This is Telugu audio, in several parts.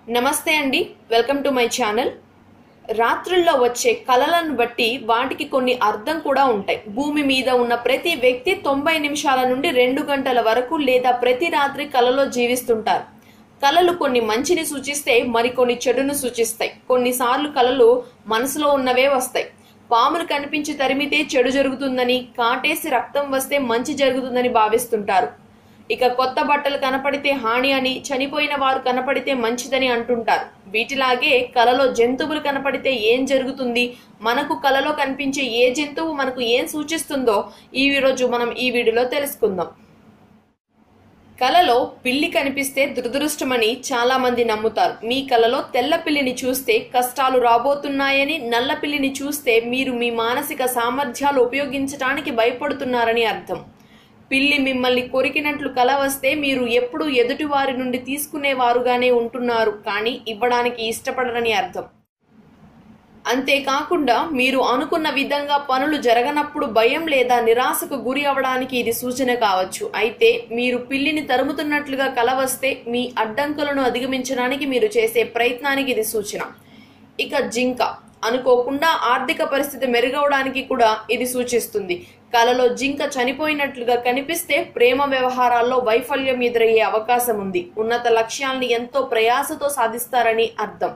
నమస్తే అండి వెల్కమ్ టు మై ఛానల్ రాత్రుల్లో వచ్చే కలలను బట్టి వాటికి కొన్ని అర్థం కూడా ఉంటాయి భూమి మీద ఉన్న ప్రతి వ్యక్తి తొంభై నిమిషాల నుండి రెండు గంటల వరకు లేదా ప్రతి రాత్రి కలలో జీవిస్తుంటారు కలలు కొన్ని మంచిని సూచిస్తే మరికొన్ని చెడును సూచిస్తాయి కొన్నిసార్లు కలలు మనసులో ఉన్నవే వస్తాయి పాములు కనిపించి తరిమితే చెడు జరుగుతుందని కాటేసి రక్తం వస్తే మంచి జరుగుతుందని భావిస్తుంటారు ఇక కొత్త బట్టలు కనపడితే హాని అని చనిపోయిన వారు కనపడితే మంచిదని అంటుంటారు వీటిలాగే కలలో జంతువులు కనపడితే ఏం జరుగుతుంది మనకు కలలో కనిపించే ఏ జంతువు మనకు ఏం సూచిస్తుందో ఈ రోజు మనం ఈ వీడియోలో తెలుసుకుందాం కలలో పిల్లి కనిపిస్తే దురదృష్టమని చాలా మంది నమ్ముతారు మీ కలలో తెల్ల పిల్లిని చూస్తే కష్టాలు రాబోతున్నాయని నల్ల పిల్లిని చూస్తే మీరు మీ మానసిక సామర్థ్యాలు ఉపయోగించడానికి భయపడుతున్నారని అర్థం పిల్లి మిమ్మల్ని కొరికినట్లు కల వస్తే మీరు ఎప్పుడు ఎదుటి వారి నుండి తీసుకునేవారుగానే ఉంటున్నారు కానీ ఇవ్వడానికి ఇష్టపడరని అర్థం అంతేకాకుండా మీరు అనుకున్న విధంగా పనులు జరగనప్పుడు భయం లేదా నిరాశకు గురి అవడానికి ఇది సూచన కావచ్చు అయితే మీరు పిల్లిని తరుముతున్నట్లుగా కల వస్తే మీ అడ్డంకులను అధిగమించడానికి మీరు చేసే ప్రయత్నానికి ఇది సూచన ఇక జింక అనుకోకుండా ఆర్థిక పరిస్థితి మెరుగవడానికి కూడా ఇది సూచిస్తుంది కలలో జింక చనిపోయినట్లుగా కనిపిస్తే ప్రేమ వ్యవహారాల్లో వైఫల్యం ఎదురయ్యే అవకాశం ఉంది ఉన్నత లక్ష్యాల్ని ఎంతో ప్రయాసతో సాధిస్తారని అర్థం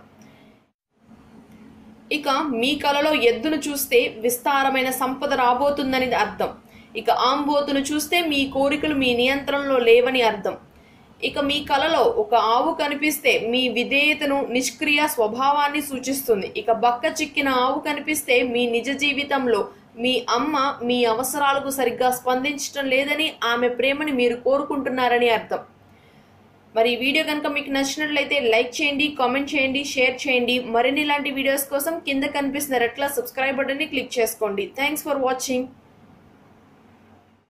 ఇక మీ కలలో ఎద్దును చూస్తే విస్తారమైన సంపద రాబోతుందని అర్థం ఇక ఆంబోతును చూస్తే మీ కోరికలు మీ నియంత్రణలో లేవని అర్థం ఇక మీ కలలో ఒక ఆవు కనిపిస్తే మీ విధేయతను నిష్క్రియ స్వభావాన్ని సూచిస్తుంది ఇక బక్క చిక్కిన ఆవు కనిపిస్తే మీ నిజ జీవితంలో మీ అమ్మ మీ అవసరాలకు సరిగ్గా స్పందించడం లేదని ఆమె ప్రేమని మీరు కోరుకుంటున్నారని అర్థం మరి ఈ వీడియో కనుక మీకు నచ్చినట్లయితే లైక్ చేయండి కామెంట్ చేయండి షేర్ చేయండి మరిన్ని ఇలాంటి వీడియోస్ కోసం కింద కనిపిస్తున్న రెట్ల సబ్స్క్రైబ్ బటన్ని క్లిక్ చేసుకోండి థ్యాంక్స్ ఫర్ వాచింగ్